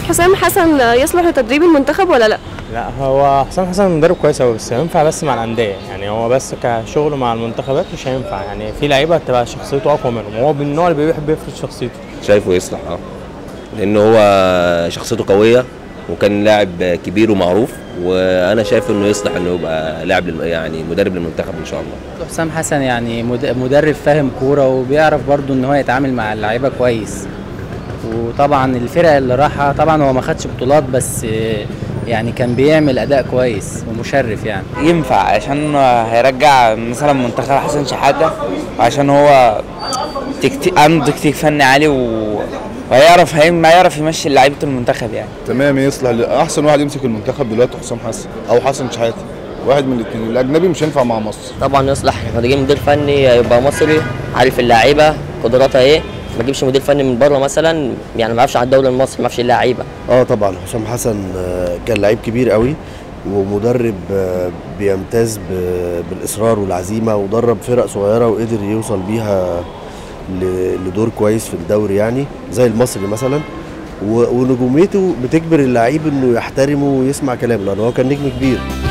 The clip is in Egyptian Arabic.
حسام حسن يصلح لتدريب المنتخب ولا لا لا هو حسام حسن مدرب كويس قوي بس ينفع بس مع الانديه يعني هو بس كشغله مع المنتخبات مش هينفع يعني في لعيبه تبقى شخصيته اقوى منهم هو من النوع اللي بيحب يفرض شخصيته شايفه يصلح اه لان هو شخصيته قويه وكان لاعب كبير ومعروف وانا شايف انه يصلح انه يبقى لاعب للم- يعني مدرب للمنتخب ان شاء الله حسام حسن يعني مد- مدرب فاهم كوره وبيعرف برضو ان هو يتعامل مع اللعيبه كويس وطبعا الفرق اللي راحها طبعا هو ما خدش بطولات بس آه، يعني كان بيعمل اداء كويس ومشرف يعني ينفع عشان هيرجع مثلا منتخب حسن شحاته وعشان هو تكتيك عنده تكتيك فني عالي و... وهيعرف هيم- هيعرف يمشي لعيبه المنتخب يعني تمام يصلح ل- احسن واحد يمسك المنتخب دلوقتي حسام حسن او حسن شحاته واحد من الاثنين الاجنبي مش هينفع مع مصر طبعا يصلح احنا جايين مدير فني يبقى مصري عارف اللعيبه قدراتها ايه ما تجيبش مدير فني من بره مثلا يعني ما يعرفش على الدوري المصري ما يعرفش اللعيبه اه طبعا حسام حسن آه، كان لعيب كبير قوي ومدرب آه، بيمتاز ب- بالاصرار والعزيمه ودرب فرق صغيره وقدر يوصل بيها ل- لدور كويس في الدوري يعني زي المصري مثلا و- ونجوميته بتجبر اللعيب انه يحترمه ويسمع كلامه لان هو كان نجم كبير